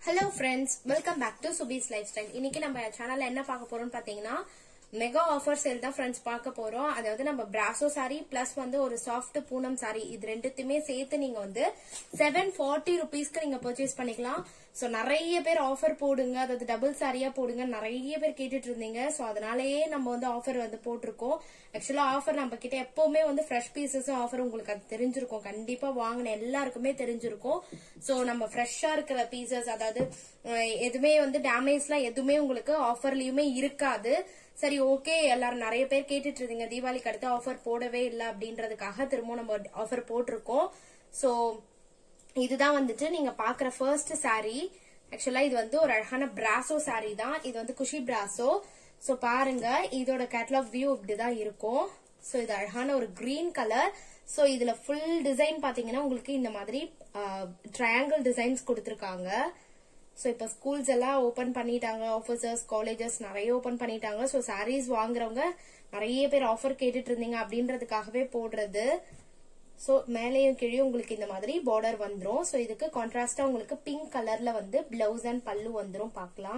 Hello friends welcome back to Subi's lifestyle இன்னைக்கு நம்ம சேனல்ல என்ன பார்க்க போறோம்னு பாத்தீங்கன்னா மெகா ஆஃபர் சேல் தான் ஃப்ரெண்ட்ஸ் பார்க்க போறோம் அதாவது நம்ம பிராசோ சாரி பிளஸ் வந்து ஒரு சாஃப்ட் பூனம் சாரி இது ரெண்டுத்தையுமே சேர்த்து நீங்க வந்து செவன் ஃபார்ட்டி ருபீஸ்க்கு நீங்க பர்ச்சேஸ் பண்ணிக்கலாம் சோ நிறைய பேர் ஆஃபர் போடுங்க அதாவது டபுள் சாரியா போடுங்க நிறைய பேர் கேட்டுட்டு இருந்தீங்க சோ அதனாலயே நம்ம வந்து ஆஃபர் வந்து போட்டிருக்கோம் ஆக்சுவலா ஆஃபர் நம்ம கிட்ட எப்பவுமே வந்து ஃப்ரெஷ் பீசஸ் ஆஃபர் உங்களுக்கு அது தெரிஞ்சிருக்கும் கண்டிப்பா வாங்கின எல்லாருக்குமே தெரிஞ்சிருக்கும் சோ நம்ம ஃப்ரெஷ்ஷா இருக்கிற பீசஸ் அதாவது அஹ், எதுவுமே வந்து டேமேஜ்லாம் எதுவுமே உங்களுக்கு ஆஃபர்லயுமே இருக்காது சரி ஓகே எல்லாரும் நிறைய பேர் கேட்டுட்டு இருந்தீங்க தீபாவளிக்கு அடுத்து ஆஃபர் போடவே இல்லை அப்படின்றதுக்காக திரும்ப நம்ம ஆஃபர் போட்டிருக்கோம் சோ இதுதான் வந்துட்டு நீங்க பாக்குற ஃபர்ஸ்ட் saree ஆக்சுவலா இது வந்து ஒரு அழகான பிராசோ saree தான் இது வந்து குஷி பிராசோ சோ பாருங்க இதோட கேட்டலாக் வியூ இப்படிதான் இருக்கும் சோ இது அழகான ஒரு கிரீன் கலர் சோ இதுல ஃபுல் டிசைன் பாத்தீங்கன்னா உங்களுக்கு இந்த மாதிரி ட்ரையாங்கிள் டிசைன்ஸ் கொடுத்திருக்காங்க சோ இப்ப ஸ்கூல்ஸ் எல்லாம் ஓபன் பண்ணிட்டாங்க ஆஃபீஸர்ஸ் காலேஜஸ் நிறைய ஓபன் பண்ணிட்டாங்க சோ சாரீஸ் வாங்குறவங்க நிறைய பேர் ஆஃபர் கேட்டுட்டு இருந்தீங்க அப்படின்றதுக்காகவே போடுறது சோ மேலேயும் கீழே உங்களுக்கு இந்த மாதிரி பார்டர் வந்துரும் சோ இதுக்கு கான்ட்ராஸ்டா உங்களுக்கு பிங்க் கலர்ல வந்து பிளவுஸ் அண்ட் பல்லு வந்துரும் பார்க்கலாம்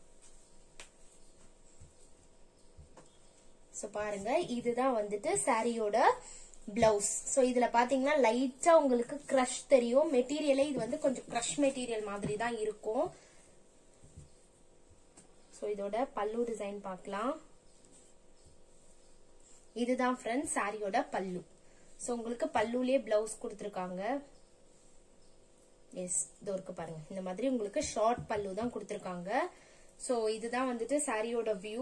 சோ பாருங்க இதுதான் வந்துட்டு சாரியோட பிளவுஸ் சோ இதுல பாத்தீங்கன்னா லைட்டா உங்களுக்கு கிரஷ் தெரியும் மெட்டீரியலே இது வந்து கொஞ்சம் கிரஷ் மெட்டீரியல் மாதிரி தான் இருக்கும் சோ இதோட பல்லு டிசைன் பார்க்கலாம் இதுதான் ஃப்ரெண்ட்ஸ் சாரியோட பல்லு சோ உங்களுக்கு பல்லுலயே பிளவுஸ் கொடுத்துருக்காங்க எஸ் இதோ இருக்கு பாருங்க இந்த மாதிரி உங்களுக்கு ஷார்ட் பல்லு தான் கொடுத்துருக்காங்க சோ இதுதான் வந்துட்டு சாரியோட வியூ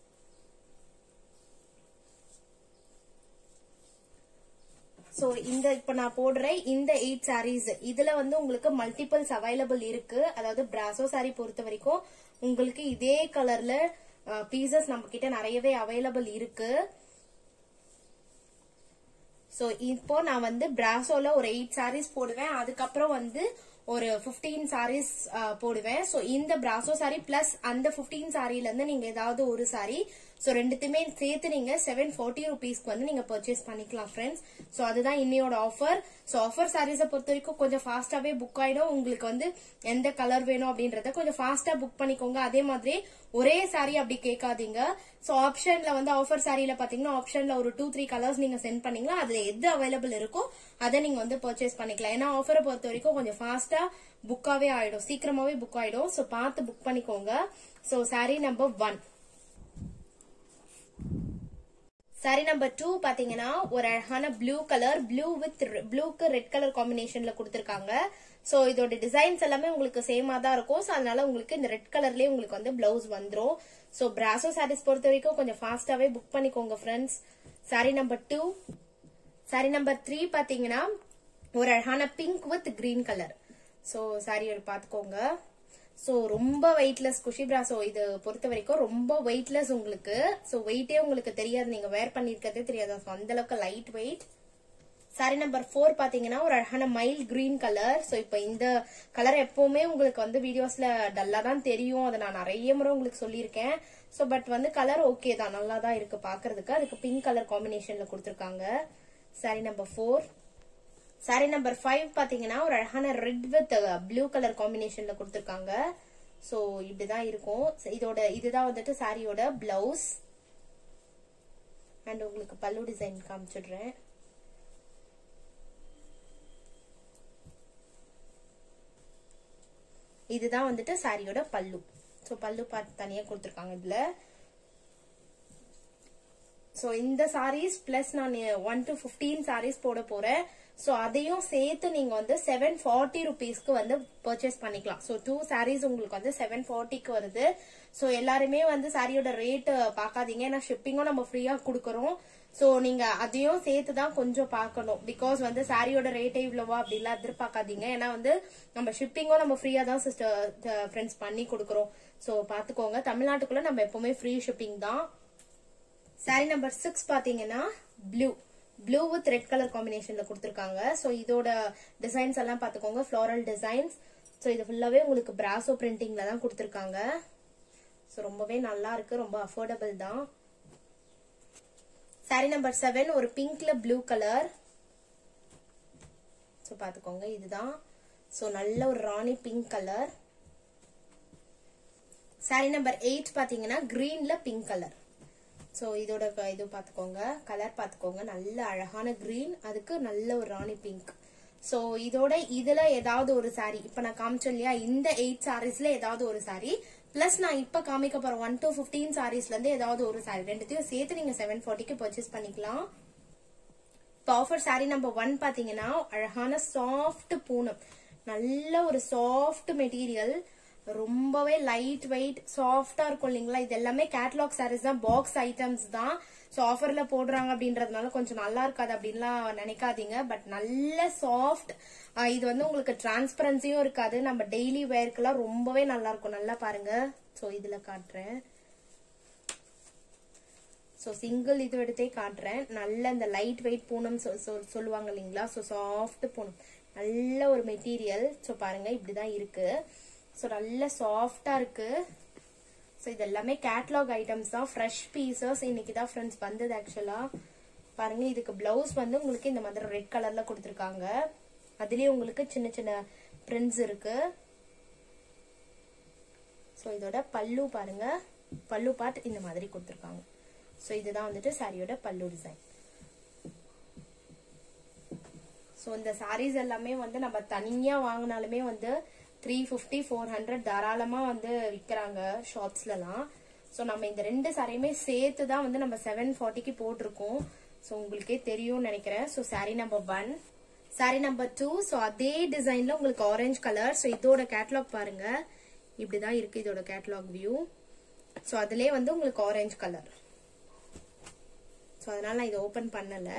சோ இந்த இப்ப நான் போடுற இந்த எயிட் sarees இதுல வந்து உங்களுக்கு மல்டிபிள்ஸ் அவைலபிள் இருக்கு அதாவது பிராசோ saree பொறுத்த வரைக்கும் உங்களுக்கு இதே கலர்ல பீசஸ் நம்ம கிட்ட நிறையவே அவைலபிள் இருக்கு சோ இப்போ நான் வந்து பிராசோல ஒரு எயிட் sarees போடுவேன் அதுக்கப்புறம் வந்து ஒரு 15 sarees அஹ், போடுவேன் சோ இந்த பிராசோ saree பிளஸ் அந்த 15 சாரில இருந்து நீங்க ஏதாவது ஒரு saree சோ ரெண்டுத்தையுமே சேர்த்து நீங்க செவன் ஃபார்ட்டி ருபீஸ்க்கு வந்து நீங்க பர்ச்சேஸ் பண்ணிக்கலாம் ஃப்ரெண்ட்ஸ் சோ அதுதான் இன்னையோட ஆஃபர் சோ ஆஃபர் சாரீஸை பொறுத்த வரைக்கும் கொஞ்சம் ஃபாஸ்டாவே புக் ஆயிடும் உங்களுக்கு வந்து எந்த கலர் வேணும் அப்படின்றத கொஞ்சம் ஃபாஸ்டா புக் பண்ணிக்கோங்க அதே மாதிரி ஒரே saree அப்படி கேட்காதீங்க சோ ஆப்ஷன்ல வந்து ஆஃபர் சாரியில பாத்தீங்கன்னா ஆப்ஷன்ல ஒரு டூ த்ரீ கலர்ஸ் நீங்க சென்ட் பண்ணீங்களா அதுல எது அவைலபிள் இருக்கோ அதை நீங்க வந்து பர்ச்சேஸ் பண்ணிக்கலாம் ஏன்னா ஆஃபரை பொறுத்த வரைக்கும் கொஞ்சம் ஃபாஸ்டா புக்காவே ஆயிடும் சீக்கிரமாவே புக் ஆயிடும் சோ பார்த்து புக் பண்ணிக்கோங்க so saree number one sari number two பாத்தீங்கன்னா ஒரு அழகான ப்ளூ கலர் ப்ளூ வித் ப்ளூக்கு ரெட் கலர் காம்பினேஷன்ல கொடுத்திருக்காங்க சோ இதோட டிசைன்ஸ் எல்லாமே உங்களுக்கு சேமா தான் இருக்கும் சோ அதனால உங்களுக்கு இந்த ரெட் கலர்லயே உங்களுக்கு வந்து பிளவுஸ் வந்துரும் சோ பிராசோ சாரீஸ் பொறுத்த வரைக்கும் கொஞ்சம் ஃபாஸ்டாவே புக் பண்ணிக்கோங்க friends sari number two sari number three பாத்தீங்கன்னா ஒரு அழகான pink with green colour so சாரியோட பாத்துக்கோங்க சோ ரொம்ப வெயிட்லெஸ் குஷி பிராசோ இது பொறுத்த வரைக்கும் ரொம்ப வெயிட்லெஸ் உங்களுக்கு சோ வெயிட்டே உங்களுக்கு தெரியாது நீங்க வேர் பண்ணிருக்கதே தெரியாது So, அந்த அளவுக்கு light weight sari number four பாத்தீங்கன்னா ஒரு அழகான மைல் கிரீன் கலர் சோ இப்போ இந்த கலர் எப்பவுமே உங்களுக்கு வந்து வீடியோஸ்ல டல்லா தான் தெரியும் அதை நான் நிறைய முறை உங்களுக்கு சொல்லியிருக்கேன் சோ பட் வந்து கலர் ஓகே தான் நல்லா தான் இருக்கு பாக்குறதுக்கு அதுக்கு பிங்க் கலர் காம்பினேஷன்ல கொடுத்துருக்காங்க sari number four sari number five பாத்தீங்கன்னா ஒரு அழகான ரெட் வித் ப்ளூ கலர் காம்பினேஷன்ல கொடுத்துருக்காங்க சோ இப்படிதான் இருக்கும் So, இதோட இதுதான் வந்துட்டு சாரியோட பிளவுஸ் அண்ட் உங்களுக்கு பல்லு டிசைன் காமிச்சிடுறேன் இதுதான் வந்துட்டு சாரியோட பல்லு சோ பல்லு பார்த்து தனியா கொடுத்துருக்காங்க இதுல சோ இந்த சாரீஸ் பிளஸ் நான் ஒன் டு பிப்டீன் சாரீஸ் போட போறேன் சோ அதையும் சேர்த்து நீங்க வந்து செவன் ஃபார்ட்டி ருபீஸ்க்கு வந்து பர்ச்சேஸ் பண்ணிக்கலாம் சோ டூ சாரீஸ் உங்களுக்கு வந்து செவன் ஃபார்ட்டிக்கு வருது சோ எல்லாருமே வந்து சாரியோட ரேட் பார்க்காதீங்க ஏன்னா ஷிப்பிங்கும் நம்ம ஃப்ரீயா கொடுக்கறோம் சோ நீங்க அதையும் சேர்த்து தான் கொஞ்சம் பார்க்கணும் பிகாஸ் வந்து சாரியோட ரேட்டே இவ்வளவா அப்படிலாம் எதிர்பார்க்காதீங்க ஏன்னா வந்து நம்ம ஷிப்பிங்கும் நம்ம ஃப்ரீயா தான் சிஸ்டர் ஃப்ரெண்ட்ஸ் பண்ணி கொடுக்கறோம் சோ பாத்துக்கோங்க தமிழ்நாட்டுக்குள்ள நம்ம எப்பவுமே ஃப்ரீ ஷிப்பிங் தான் சாரி நம்பர் சிக்ஸ் பாத்தீங்கன்னா blue blue with red colour காம்பினேஷன்ல கொடுத்துருக்காங்க ஸோ இதோட டிசைன்ஸ் எல்லாம் பாத்துக்கோங்க ஃப்ளாரல் டிசைன்ஸ் ஸோ இது ஃபுல்லாவே உங்களுக்கு பிராசோ பிரிண்டிங்ல தான் கொடுத்துருக்காங்க ஸோ ரொம்பவே நல்லா இருக்கு ரொம்ப அஃபோர்டபுள் தான் சாரி நம்பர் செவன் ஒரு பிங்க்ல ப்ளூ கலர் ஸோ பாத்துக்கோங்க இதுதான் ஸோ நல்ல ஒரு rani pink colour sari number eight பாத்தீங்கன்னா கிரீன்ல பிங்க் கலர் ஸோ இதோட க- இது பார்த்துக்கோங்க கலர் பார்த்துக்கோங்க நல்ல அழகான கிரீன் அதுக்கு நல்ல ஒரு ராணி பிங்க் ஸோ இதோட இதுல ஏதாவது ஒரு saree இப்போ நான் காமிச்சேன் இல்லையா இந்த எயிட் சாரீஸ்ல ஏதாவது ஒரு saree பிளஸ் நான் இப்போ காமிக்க போற ஒன் to ஃபிஃப்டீன் சாரீஸ்ல இருந்து ஏதாவது ஒரு saree ரெண்டுத்தையும் சேர்த்து நீங்க செவன் ஃபார்ட்டிக்கு பர்ச்சேஸ் பண்ணிக்கலாம் இப்போ ஆஃபர் saree நம்பர் ஒன் பாத்தீங்கன்னா அழகான சாஃப்ட் பூனம் நல்ல ஒரு சாஃப்ட் மெட்டீரியல் ரொம்பவே லைட் வெயிட் சாஃப்டா இருக்கும் இல்லைங்களா இது எல்லாமே கேட்லாக் sarees தான் பாக்ஸ் ஐட்டம்ஸ் தான் ஸோ ஆஃபர்ல போடுறாங்க அப்படின்றதுனால கொஞ்சம் நல்லா இருக்காது அப்படின்லாம் நினைக்காதீங்க பட் நல்ல சாஃப்ட் இது வந்து உங்களுக்கு டிரான்ஸ்பரன்சியும் இருக்காது நம்ம டெய்லி வேர்க்கெல்லாம் ரொம்பவே நல்லா இருக்கும் நல்லா பாருங்க ஸோ இதுல காட்டுறேன் ஸோ சிங்கிள் இது எடுத்தே காட்டுறேன் நல்ல இந்த லைட் வெயிட் பூனம் சொ- சொ- சொல்லுவாங்க இல்லைங்களா ஸோ சாஃப்ட் பூனம் நல்ல ஒரு மெட்டீரியல் ஸோ பாருங்க இப்படிதான் இருக்கு ஸோ நல்ல சாஃப்டா இருக்கு ஸோ இது எல்லாமே கேட்லாக் ஐட்டம்ஸ் தான் ஃப்ரெஷ் பீசஸ் இன்னைக்கு தான் ஃப்ரெண்ட்ஸ் வந்தது ஆக்சுவலா பாருங்க இதுக்கு பிளவுஸ் வந்து உங்களுக்கு இந்த மாதிரி ரெட் கலர்ல கொடுத்துருக்காங்க அதுலயே உங்களுக்கு சின்ன சின்ன பிரிண்ட்ஸ் இருக்கு ஸோ இதோட பல்லு பாருங்க பல்லு பார்ட் இந்த மாதிரி கொடுத்துருக்காங்க ஸோ இதுதான் வந்துட்டு சாரியோட பல்லு டிசைன் ஸோ இந்த சாரீஸ் எல்லாமே வந்து நம்ம தனியா வாங்கினாலுமே வந்து த்ரீ ஃபிஃப்டி ஃபோர் ஹண்ட்ரட் தாராளமா வந்து விற்கிறாங்க ஷாப்ஸ்லலாம் ஸோ நம்ம இந்த ரெண்டு சாரியுமே சேர்த்து தான் வந்து நம்ம செவன் ஃபார்ட்டிக்கு போட்டிருக்கோம் ஸோ உங்களுக்கே தெரியும்னு நினைக்கிறேன் so sari number one sari number two so அதே டிசைன்ல உங்களுக்கு ஆரஞ்சு கலர் ஸோ இதோட கேட்லாக் பாருங்க இப்படிதான் இருக்கு இதோட கேட்லாக் வியூ ஸோ அதுலயே வந்து உங்களுக்கு ஆரஞ்சு கலர் ஸோ அதனால நான் இதை ஓபன் பண்ணல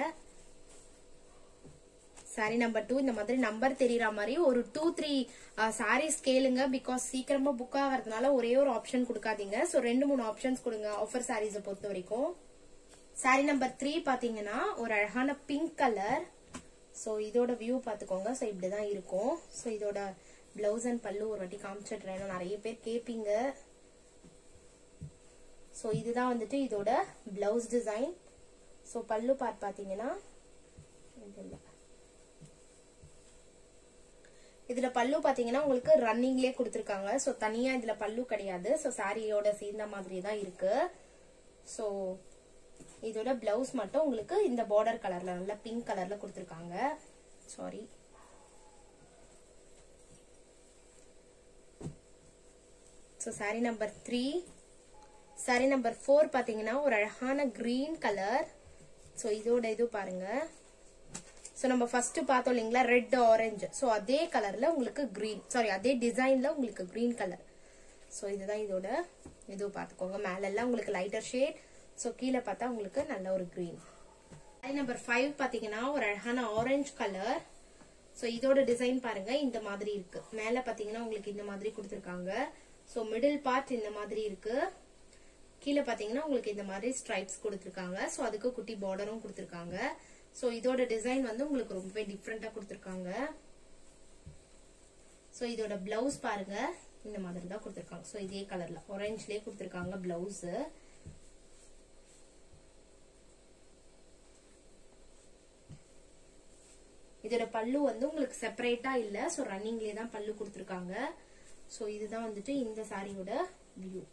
சாரி நம்பர் டூ இந்த மாதிரி நம்பர் தெரியற மாதிரி ஒரு டூ த்ரீ சாரீஸ் கேளுங்க பிகாஸ் சீக்கிரமா புக் ஆகிறதுனால ஒரே ஒரு ஆப்ஷன் கொடுக்காதீங்க ஸோ ரெண்டு மூணு ஆப்ஷன்ஸ் கொடுங்க ஆஃபர் சாரீஸை பொறுத்த வரைக்கும் சாரி நம்பர் த்ரீ பாத்தீங்கன்னா ஒரு அழகான பிங்க் கலர் ஸோ இதோட வியூ பார்த்துக்கோங்க ஸோ இப்படிதான் இருக்கும் ஸோ இதோட பிளவுஸ் அண்ட் பல்லு ஒரு வாட்டி காமிச்சிடுறேன் ஏன்னா நிறைய பேர் கேட்பீங்க ஸோ இதுதான் வந்துட்டு இதோட blouse design so pallu part பார்த்தீங்கன்னா இது இல்ல. இதுல பல்லு பாத்தீங்கன்னா உங்களுக்கு ரன்னிங்லயே கொடுத்துருக்காங்க ஸோ தனியா இதுல பல்லு கிடையாது ஸோ சாரியோட சேர்ந்த மாதிரி தான் இருக்கு ஸோ இதோட பிளவுஸ் மட்டும் உங்களுக்கு இந்த பார்டர் கலர்ல நல்ல பிங்க் கலர்ல கொடுத்துருக்காங்க sari so sari number three sari number four பாத்தீங்கன்னா ஒரு அழகான கிரீன் கலர் ஸோ இதோட இது பாருங்க ஸோ நம்ம ஃபர்ஸ்ட் பார்த்தோம் இல்லைங்களா ரெட் ஆரஞ்சு ஸோ அதே கலர்ல உங்களுக்கு கிரீன் சாரி அதே டிசைன்ல உங்களுக்கு கிரீன் கலர் ஸோ இதுதான் இதோட இது பார்த்துக்கோங்க மேல எல்லாம் உங்களுக்கு லைட்டர் ஷேட் ஸோ கீழே பார்த்தா உங்களுக்கு நல்ல ஒரு கிரீன் சாரி நம்பர் ஃபைவ் பாத்தீங்கன்னா ஒரு அழகான ஆரஞ்சு கலர் ஸோ இதோட டிசைன் பாருங்க இந்த மாதிரி இருக்கு மேல பாத்தீங்கன்னா உங்களுக்கு இந்த மாதிரி கொடுத்துருக்காங்க ஸோ மிடில் பார்ட் இந்த மாதிரி இருக்கு கீழே பாத்தீங்கன்னா உங்களுக்கு இந்த மாதிரி ஸ்ட்ரைப்ஸ் கொடுத்துருக்காங்க ஸோ அதுக்கு குட்டி பார்டரும் கொடுத்துருக்காங்க ஸோ இதோட டிசைன் வந்து உங்களுக்கு ரொம்பவே டிஃப்ரெண்டா கொடுத்துருக்காங்க ஸோ இதோட பிளவுஸ் பாருங்க இந்த மாதிரி தான் கொடுத்துருக்காங்க ஸோ இதே கலர்ல ஒரேஞ்ச்லயே கொடுத்துருக்காங்க பிளவுஸ் இதோட பல்லு வந்து உங்களுக்கு செப்பரேட்டா இல்ல ஸோ ரன்னிங்லேயே தான் பல்லு கொடுத்துருக்காங்க ஸோ இதுதான் வந்துட்டு இந்த சாரியோட view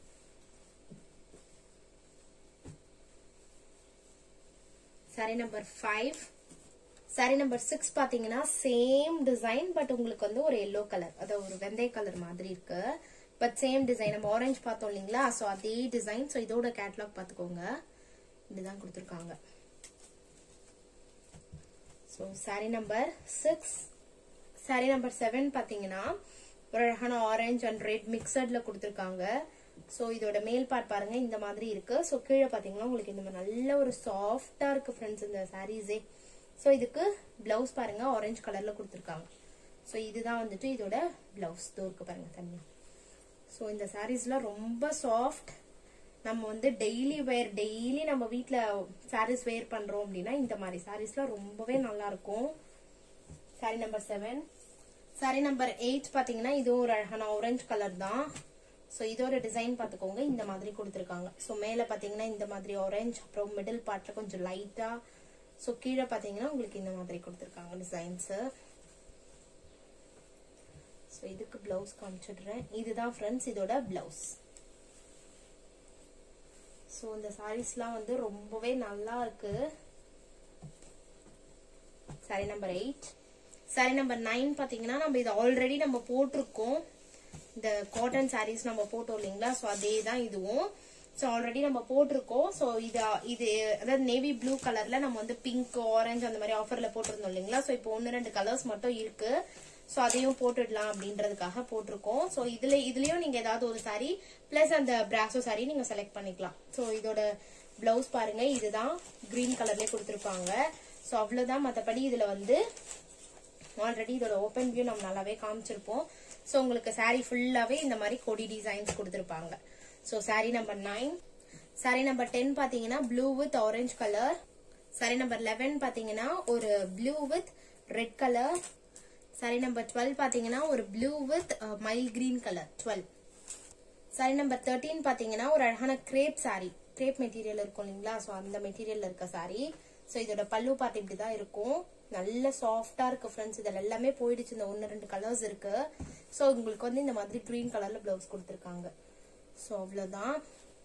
sari number five sari number six பாத்தீங்கன்னா சேம் டிசைன் பட் உங்களுக்கு வந்து ஒரு எல்லோ கலர் அதாவது ஒரு வெந்தய கலர் மாதிரி இருக்கு பட் சேம் டிசைன் நம்ம ஆரஞ்சு பார்த்தோம் இல்லைங்களா ஸோ அதே டிசைன் ஸோ இதோட கேட்லாக் பார்த்துக்கோங்க இப்படிதான் கொடுத்துருக்காங்க so sari number six sari number seven பாத்தீங்கன்னா ஒரு அழகான ஆரஞ்சு அண்ட் ரெட் மிக்சட்ல கொடுத்துருக்காங்க ஸோ இதோட மேல் பார்ட் பாருங்க இந்த மாதிரி இருக்கு ஸோ கீழே பாத்தீங்கன்னா உங்களுக்கு இந்த மாதிரி நல்ல ஒரு சாஃப்டா இருக்கு ஃப்ரெண்ட்ஸ் இந்த சாரீஸே ஸோ இதுக்கு பிளவுஸ் பாருங்க ஆரஞ்சு கலர்ல கொடுத்துருக்காங்க ஸோ இதுதான் வந்துட்டு இதோட பிளவுஸ் தோ இருக்கு பாருங்க தனியா ஸோ இந்த சாரீஸ்லாம் ரொம்ப சாஃப்ட் நம்ம வந்து டெய்லி வேர் டெய்லி நம்ம வீட்ல சாரீஸ் வேர் பண்றோம் அப்படின்னா இந்த மாதிரி சாரீஸ்லாம் ரொம்பவே நல்லா இருக்கும் sari number seven sari number eight பாத்தீங்கன்னா இதுவும் ஒரு அழகான ஆரஞ்சு கலர் தான் ஸோ இதோட டிசைன் பார்த்துக்கோங்க இந்த மாதிரி கொடுத்துருக்காங்க ஸோ மேலே பார்த்தீங்கன்னா இந்த மாதிரி ஆரஞ்சு அப்புறம் மிடில் பார்ட்டில் கொஞ்சம் லைட்டாக ஸோ கீழே பார்த்தீங்கன்னா உங்களுக்கு இந்த மாதிரி கொடுத்துருக்காங்க டிசைன்ஸு ஸோ இதுக்கு பிளவுஸ் காமிச்சிடுறேன் இதுதான் ஃப்ரெண்ட்ஸ் இதோட பிளவுஸ் ஸோ இந்த சாரீஸ்லாம் வந்து ரொம்பவே நல்லா இருக்கு sari number eight sari number nine பாத்தீங்கன்னா நம்ம இது ஆல்ரெடி நம்ம போட்டிருக்கோம் இந்த காட்டன் சாரீஸ் நம்ம போட்டோம் இல்லைங்களா ஸோ அதே தான் இதுவும் ஸோ ஆல்ரெடி நம்ம போட்டிருக்கோம் ஸோ இது இது அதாவது நேவி ப்ளூ கலர்ல நம்ம வந்து பிங்க் ஆரஞ்சு அந்த மாதிரி ஆஃபர்ல போட்டிருந்தோம் இல்லைங்களா ஸோ இப்போ ஒன்று ரெண்டு கலர்ஸ் மட்டும் இருக்கு ஸோ அதையும் போட்டுடலாம் அப்படின்றதுக்காக போட்டிருக்கோம் ஸோ இதுல இதுலயும் நீங்க ஏதாவது ஒரு சாரி பிளஸ் அந்த பிராசோ சாரி நீங்க செலக்ட் பண்ணிக்கலாம் ஸோ இதோட பிளவுஸ் பாருங்க இதுதான் கிரீன் கலர்லயே கொடுத்துருப்பாங்க ஸோ அவ்வளவுதான் மற்றபடி இதுல வந்து ஆல்ரெடி இதோட ஓப்பன் வியூ நம்ம நல்லாவே காமிச்சிருப்போம் ஸோ உங்களுக்கு saree ஃபுல்லாவே இந்த மாதிரி கொடி டிசைன்ஸ் கொடுத்துருப்பாங்க so saree number nine saree number ten பாத்தீங்கன்னா blue with orange colour saree number eleven பாத்தீங்கன்னா ஒரு blue with red colour saree number twelve பாத்தீங்கன்னா ஒரு blue with mild green colour twelve saree number thirteen பாத்தீங்கன்னா ஒரு அழகான grape saree grape material இருக்கும் இல்லைங்களா ஸோ அந்த மெட்டீரியல்ல இருக்க saree ஸோ இதோட பல்லு பார்ட் இப்படிதான் இருக்கும் நல்ல சாஃப்டா இருக்கு ஃப்ரெண்ட்ஸ் இதில் எல்லாமே போயிடுச்சு இந்த ஒன்று ரெண்டு கலர்ஸ் இருக்கு ஸோ உங்களுக்கு வந்து இந்த மாதிரி கிரீன் கலர்ல பிளவுஸ் கொடுத்துருக்காங்க ஸோ அவ்வளோதான்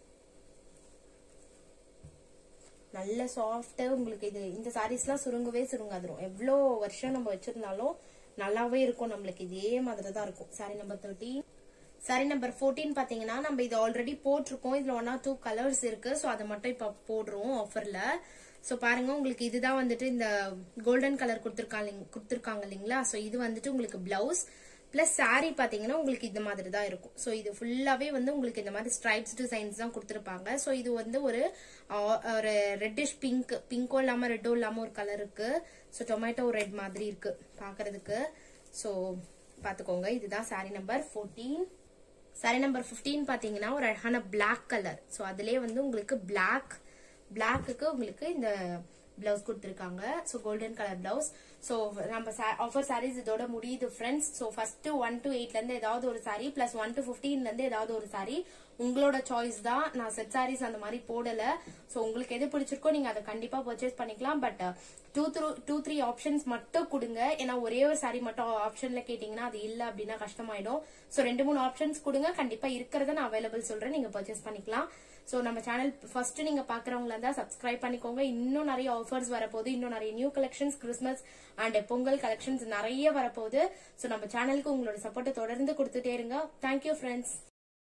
நல்ல சாஃப்டா உங்களுக்கு இது இந்த சாரீஸ்லாம் சுருங்கவே சுருங்காதுரும் எவ்வளோ வருஷம் நம்ம வச்சிருந்தாலும் நல்லாவே இருக்கும் நம்மளுக்கு இதே மாதிரி தான் இருக்கும் sari number thirteen sari number fourteen பாத்தீங்கன்னா நம்ம இது ஆல்ரெடி போட்டிருக்கோம் இதுல ஒன் ஆர் டூ கலர்ஸ் இருக்கு ஸோ அதை மட்டும் இப்ப போடுறோம் ஆஃபர்ல ஸோ பாருங்க உங்களுக்கு இதுதான் வந்துட்டு இந்த கோல்டன் கலர் கொடுத்துருக்காங்க கொடுத்துருக்காங்க இல்லைங்களா ஸோ இது வந்துட்டு உங்களுக்கு பிளவுஸ் பிளஸ் saree பாத்தீங்கன்னா உங்களுக்கு இந்த மாதிரி தான் இருக்கும் ஸோ இது ஃபுல்லாவே வந்து உங்களுக்கு இந்த மாதிரி ஸ்ட்ரைப்ஸ் டிசைன்ஸ் தான் கொடுத்துருப்பாங்க ஸோ இது வந்து ஒரு ஆ, ஒரு ரெட்டிஷ் பிங்க் பிங்க்கும் இல்லாம ரெட்டும் இல்லாம ஒரு கலர் இருக்கு ஸோ டொமேட்டோ ரெட் மாதிரி இருக்கு பாக்குறதுக்கு ஸோ பாத்துக்கோங்க இதுதான் saree number fourteen sari number 15 பாத்தீங்கன்னா ஒரு அழகான Black கலர் ஸோ அதுலயே வந்து உங்களுக்கு Black பிளாக்குக்கு உங்களுக்கு இந்த பிளவுஸ் கொடுத்துருக்காங்க so golden colour blouse so நம்ம ஆஃபர் சாரீஸ் இதோட முடியுது friends so first one to எயிட்ல இருந்து ஏதாவது ஒரு சாரி பிளஸ் ஒன் டு ஃபிஃப்டீன்ல இருந்து ஏதாவது ஒரு சாரி உங்களோட சாய்ஸ் தான் நான் செட் சாரீஸ் அந்த மாதிரி போடல ஸோ உங்களுக்கு எது பிடிச்சிருக்கோ நீங்க அதை கண்டிப்பா பர்ச்சேஸ் பண்ணிக்கலாம் but two through two three options மட்டும் கொடுங்க ஏன்னா ஒரே ஒரு சாரி மட்டும் ஆப்ஷன்ல கேட்டீங்கன்னா அது இல்ல அப்படின்னா கஷ்டமாயிடும் ஸோ ரெண்டு மூணு ஆப்ஷன்ஸ் கொடுங்க கண்டிப்பா இருக்கிறத நான் அவைலபிள் சொல்றேன் நீங்க பர்ச்சேஸ் பண்ணிக்கலாம் ஸோ நம்ம சேனல் ஃபர்ஸ்ட் நீங்க பாக்குறவங்களா இருந்தா சப்ஸ்கிரைப் பண்ணிக்கோங்க இன்னும் நிறைய ஆஃபர்ஸ் வரப்போகுது இன்னும் நிறைய new collections Christmas and Pongal collections நிறைய வரப்போகுது ஸோ நம்ம சேனலுக்கு உங்களோட சப்போர்ட்டை தொடர்ந்து கொடுத்துட்டே இருங்க தேங்க்யூ ஃப்ரெண்ட்ஸ்